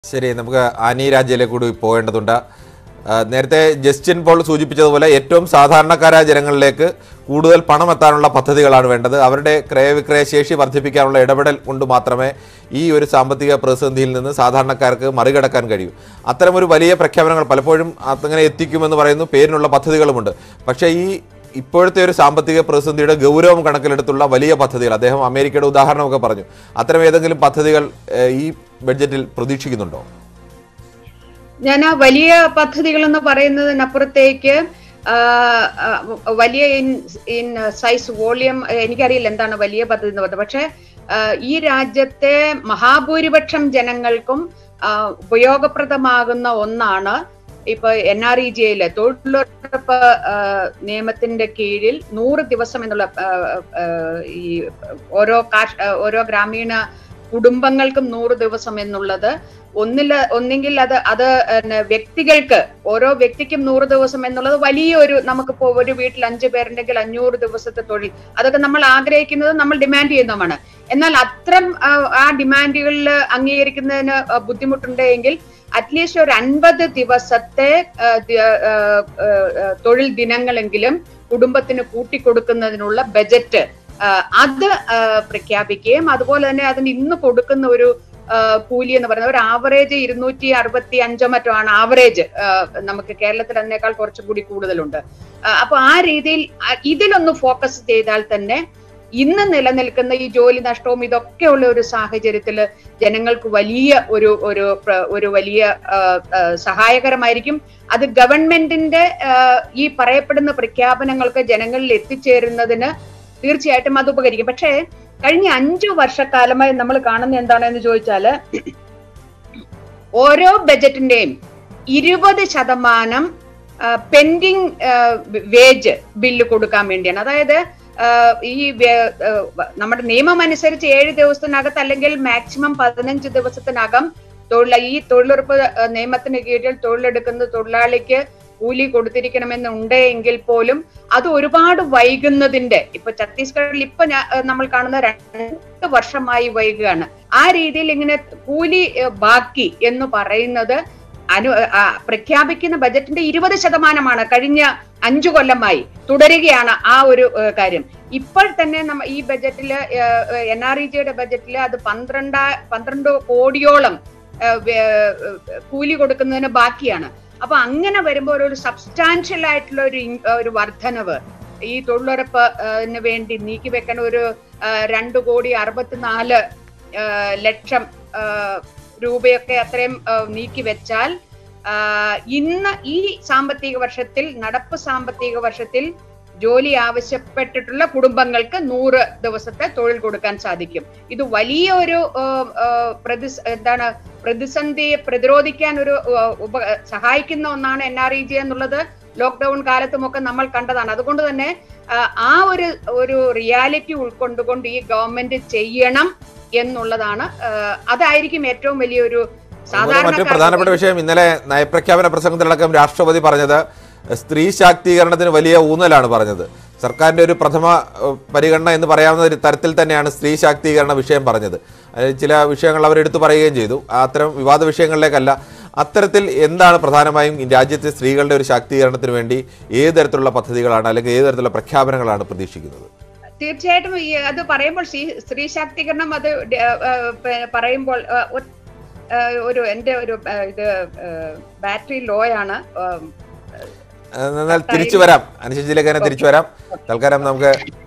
ശരി നമുക്ക് ആനി രാജ്യയിലേക്ക് കൂടി പോകേണ്ടതുണ്ട് ആ, നേരത്തെ ജസ്റ്റിൻ പോൾ സൂചിപ്പിച്ചതുപോലെ ഏറ്റവും സാധാരണക്കാരായ ജനങ്ങളിലേക്ക് കൂടുതൽ പണം എത്താനുള്ള പദ്ധതികളാണ് വേണ്ടത് അവരുടെ ക്രയവിക്രയ ശേഷി വർദ്ധിപ്പിക്കാനുള്ള ഇടപെടൽ കൊണ്ട് മാത്രമേ ഈ ഒരു സാമ്പത്തിക പ്രതിസന്ധിയിൽ നിന്ന് സാധാരണക്കാർക്ക് മറികടക്കാൻ കഴിയൂ അത്തരമൊരു വലിയ പ്രഖ്യാപനങ്ങൾ പലപ്പോഴും അങ്ങനെ എത്തിക്കുമെന്ന് പറയുന്നു പേരിനുള്ള പദ്ധതികളുമുണ്ട് പക്ഷേ ഈ ഇപ്പോഴത്തെ ഒരു സാമ്പത്തിക പ്രതിസന്ധിയുടെ ഗൗരവം കണക്കിലെടുത്തുള്ള വലിയ പദ്ധതികൾ അദ്ദേഹം അമേരിക്കയുടെ ഉദാഹരണമൊക്കെ പറഞ്ഞു അത്തരം ഏതെങ്കിലും പദ്ധതികൾ ഏഹ്, ഈ ബഡ്ജറ്റിൽ പ്രതീക്ഷിക്കുന്നുണ്ടോ ഞാൻ ആ വലിയ പദ്ധതികൾ എന്ന് പറയുന്നതിനപ്പുറത്തേക്ക് ആ, ആ, വലിയ ഇൻ ഇൻ സൈസ് വോളിയം എനിക്കറിയില്ല എന്താണ് വലിയ പദ്ധതി എന്ന് പറയുന്നത് പക്ഷെ ആ, ഈ രാജ്യത്തെ മഹാഭൂരിപക്ഷം ജനങ്ങൾക്കും ആ, ഉപയോഗപ്രദമാകുന്ന ഒന്നാണ് ഇപ്പൊ എൻ ആർ ഇ ജിയിലെ തൊഴിലുറപ്പ് ആ, നിയമത്തിന്റെ കീഴിൽ നൂറ് ദിവസം എന്നുള്ള ആ, ആ, ഈ ഓരോ കാഷ് ആ, ഓരോ ഗ്രാമീണ കുടുംബങ്ങൾക്കും നൂറ് ദിവസം എന്നുള്ളത് ഒന്നില് ഒന്നെങ്കിൽ അത് അത് പിന്നെ വ്യക്തികൾക്ക് ഓരോ വ്യക്തിക്കും നൂറ് ദിവസം എന്നുള്ളത് വലിയൊരു നമുക്കിപ്പോ ഒരു വീട്ടിൽ അഞ്ചു പേരുണ്ടെങ്കിൽ അഞ്ഞൂറ് ദിവസത്തെ തൊഴിൽ അതൊക്കെ നമ്മൾ ആഗ്രഹിക്കുന്നത് നമ്മൾ ഡിമാൻഡ് ചെയ്യുന്നതുമാണ് എന്നാൽ അത്തരം ആ, ആ ഡിമാൻഡുകളിൽ അംഗീകരിക്കുന്നതിന് ആ, ബുദ്ധിമുട്ടുണ്ടെങ്കിൽ അറ്റ്ലീസ്റ്റ് ഒരു അൻപത് ദിവസത്തെ ആ, ദി- ആ, ആ, ആ, തൊഴിൽ ദിനങ്ങളെങ്കിലും കുടുംബത്തിന് കൂട്ടിക്കൊടുക്കുന്നതിനുള്ള ബജറ്റ് ആ, അത് ആ, പ്രഖ്യാപിക്കുകയും അതുപോലെ തന്നെ അതിന് ഇന്ന് കൊടുക്കുന്ന ഒരു ആ, കൂലി എന്ന് പറയുന്നത് ഒരു ആവറേജ് ഇരുന്നൂറ്റി അറുപത്തി അഞ്ചോ മറ്റോ ആണ് ആവറേജ് നമുക്ക് കേരളത്തിൽ അതിനേക്കാൾ കുറച്ചും കൂടി കൂടുതലുണ്ട് ആ, അപ്പൊ ആ രീതിയിൽ ആ, ഇതിലൊന്ന് ഫോക്കസ് ചെയ്താൽ തന്നെ ഇന്ന് നിലനിൽക്കുന്ന ഈ ജോലി നഷ്ടവും ഇതൊക്കെയുള്ള ഒരു സാഹചര്യത്തിൽ ജനങ്ങൾക്ക് വലിയ ഒരു ഒരു പ്ര- ഒരു വലിയ ആ, ആ, സഹായകരമായിരിക്കും അത് ഗവൺമെന്റിന്റെ ആ, ഈ പറയപ്പെടുന്ന പ്രഖ്യാപനങ്ങൾക്ക് ജനങ്ങളിൽ എത്തിച്ചേരുന്നതിന് തീർച്ചയായിട്ടും അത് ഉപകരിക്കും പക്ഷേ കഴിഞ്ഞ അഞ്ചു വർഷക്കാലമായി നമ്മൾ കാണുന്ന എന്താണെന്ന് ചോദിച്ചാല് ഓരോ ബജറ്റിന്റെയും ഇരുപത് ശതമാനം പെൻഡിങ് വേജ് ബില്ല് കൊടുക്കാൻ വേണ്ടിയാണ് അതായത് ആ, ഈ വേ- ആ, നമ്മുടെ നിയമം അനുസരിച്ച് ഏഴ് ദിവസത്തിനകത്ത് അല്ലെങ്കിൽ മാക്സിമം പതിനഞ്ച് ദിവസത്തിനകം തൊഴിൽ ഈ തൊഴിലുറപ്പ് ആ, നിയമത്തിന് കീഴിൽ തൊഴിലെടുക്കുന്ന തൊഴിലാളിക്ക് കൂലി കൊടുത്തിരിക്കണമെന്ന് ഉണ്ട് എങ്കിൽ പോലും അത് ഒരുപാട് വൈകുന്നതിന്റെ ഇപ്പൊ ഛത്തീസ്ഗഡിൽ ഇപ്പൊ ഞാ- ആ, നമ്മൾ കാണുന്ന രണ്ട് വർഷമായി വൈകുകയാണ് ആ രീതിയിൽ ഇങ്ങനെ കൂലി ആ, ബാക്കി എന്ന് പറയുന്നത് അനു ആ, പ്രഖ്യാപിക്കുന്ന ബജറ്റിന്റെ ഇരുപത് ശതമാനമാണ് കഴിഞ്ഞ അഞ്ചു കൊല്ലമായി തുടരുകയാണ് ആ ഒരു ആ, കാര്യം ഇപ്പോൾ തന്നെ നമ്മ ഈ ബജറ്റില് എൻ ആർ ഇ ജിയുടെ ബജറ്റില് അത് പന്ത്രണ്ട പന്ത്രണ്ട് കോടിയോളം ആ, വേ- ആ, കൂലി കൊടുക്കുന്നതിന് ബാക്കിയാണ് അപ്പൊ അങ്ങനെ വരുമ്പോൾ ഒരു സബ്സ്റ്റാൻഷ്യൽ ആയിട്ടുള്ള ഒരു ഇൻ- ഒരു വർധനവ് ഈ തൊഴിലുറപ്പ് ആ, ന് വേണ്ടി നീക്കി വെക്കണ ഒരു ആ, രണ്ട് കോടി അറുപത്തിനാല് ആ, ലക്ഷം ആ, രൂപയൊക്കെ അത്രയും ആ, നീക്കി വെച്ചാൽ ആ, ഇന്ന് ഈ സാമ്പത്തിക വർഷത്തിൽ നടപ്പ് സാമ്പത്തിക വർഷത്തിൽ ജോലി ആവശ്യപ്പെട്ടിട്ടുള്ള കുടുംബങ്ങൾക്ക് നൂറ് ദിവസത്തെ തൊഴിൽ കൊടുക്കാൻ സാധിക്കും ഇത് വലിയ ഒരു ആ, ആ, പ്രതിസ് എന്താണ് പ്രതിസന്ധിയെ പ്രതിരോധിക്കാൻ ഒരു ആ, ഉപ സഹായിക്കുന്ന ഒന്നാണ് എൻ ആർ ഇ ജി എന്നുള്ളത് ലോക്ക്ഡൌൺ കാലത്തുമൊക്കെ നമ്മൾ കണ്ടതാണ് അതുകൊണ്ട് തന്നെ ആ, ആ ഒരു ഒരു റിയാലിറ്റി ഉൾക്കൊണ്ടുകൊണ്ട് ഈ ഗവൺമെന്റ് ചെയ്യണം എന്നുള്ളതാണ് ആ, അതായിരിക്കും ഏറ്റവും വലിയൊരു അതുപോലെ മറ്റു പ്രധാനപ്പെട്ട വിഷയം ഇന്നലെ നയപ്രഖ്യാപന പ്രസംഗത്തിലടക്കം രാഷ്ട്രപതി പറഞ്ഞത് സ്ത്രീ ശാക്തീകരണത്തിന് വലിയ ഊന്നലാണ് പറഞ്ഞത് സർക്കാരിന്റെ ഒരു പ്രഥമ ഏഹ്, പരിഗണന എന്ന് പറയാവുന്ന ഒരു തരത്തിൽ തന്നെയാണ് സ്ത്രീ ശാക്തീകരണ വിഷയം പറഞ്ഞത് അതിൽ ചില വിഷയങ്ങൾ അവർ എടുത്തു പറയുകയും ചെയ്തു അത്തരം വിവാദ വിഷയങ്ങളിലേക്കല്ല അത്തരത്തിൽ എന്താണ് പ്രധാനമായും ഈ രാജ്യത്തെ സ്ത്രീകളുടെ ഒരു ശാക്തീകരണത്തിന് വേണ്ടി ഏത് തരത്തിലുള്ള പദ്ധതികളാണ് അല്ലെങ്കിൽ ഏത് തരത്തിലുള്ള പ്രഖ്യാപനങ്ങളാണ് പ്രതീക്ഷിക്കുന്നത് തീർച്ചയായിട്ടും ഈ അത് പറയുമ്പോൾ സ്ത്രീ സ്ത്രീ ശാക്തീകരണം അത് ഡ- ആ, ആ, പ- പറയുമ്പോൾ ആ, ഒ- ആ, ഒരു എന്റെ ഒരു ആ, ഇത് ബാറ്ററി ലോ ആണ് ആ, എന്നാൽ തിരിച്ചു വരാം അനുശേഷിച്ചിലേക്ക് തന്നെ തിരിച്ചു വരാം തൽക്കാലം നമുക്ക്